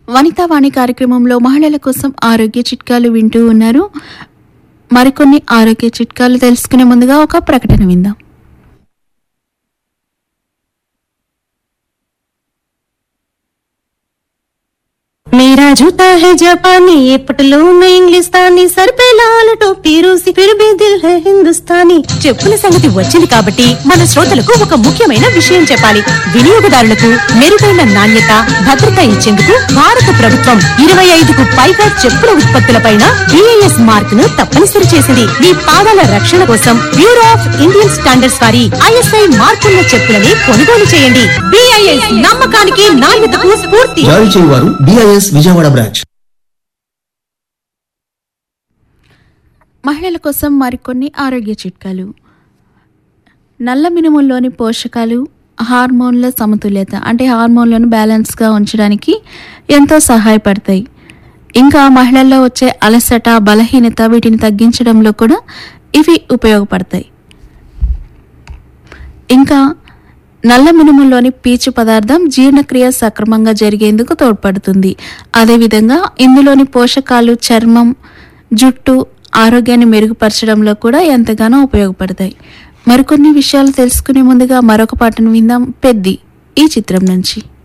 వనితావాణి కార్యక్రమంలో మహిళల కోసం ఆరోగ్య చిట్కాలు వింటూ ఉన్నారు మరికొన్ని ఆరోగ్య చిట్కాలు తెలుసుకునే ముందుగా ఒక ప్రకటన విందాం मेरा जूता है जापानी ये पटलून इंग्लिस्तानी सर पे लाल टोपी रूसी फिर भी दिल है हिंदुस्तानी చెప్పుల సంగతి వచ్చింది కాబట్టి మన శ్రోతలకు ఒక ముఖ్యమైన విషయం చెప్పాలి వినియోగదారులకు మెరుగైన నాణ్యత భద్రత ఇచ్చేందుకు భారత ప్రభుత్వం ఇరవై ఐదుకు పైగా చెప్పుల ఉత్పత్తులపైన బిఐఎస్ మార్క్ ను తప్పనిసరి చేసింది మీ పాదాల రక్షణ కోసం బ్యూరో ఆఫ్ ఇండియన్ స్టాండర్డ్స్ వారి ఐఎస్ఐ మార్కున్న చెప్పులని కొనుగోలు చేయండి బిఐఎస్ నమ్మకానికి నాణ్యతకు స్ఫూర్తి జారీ చేయువారు బిఐఎస్ విజయవాడ బ్రాంచ్ మహిళల కోసం మరికొన్ని ఆరోగ్య చిట్కాలు నల్ల మినుముల్లోని పోషకాలు హార్మోన్ల సమతుల్యత అంటే హార్మోన్లను బ్యాలెన్స్గా ఉంచడానికి ఎంతో సహాయపడతాయి ఇంకా మహిళల్లో వచ్చే అలసట బలహీనత వీటిని తగ్గించడంలో కూడా ఇవి ఉపయోగపడతాయి ఇంకా నల్ల మినుముల్లోని పీచు పదార్థం జీర్ణక్రియ సక్రమంగా జరిగేందుకు తోడ్పడుతుంది అదేవిధంగా ఇందులోని పోషకాలు చర్మం జుట్టు ఆరోగ్యాన్ని మెరుగుపరచడంలో కూడా ఎంతగానో ఉపయోగపడతాయి మరికొన్ని విషయాలు తెలుసుకునే ముందుగా మరొక పాటను విందాం పెద్ది ఈ చిత్రం నుంచి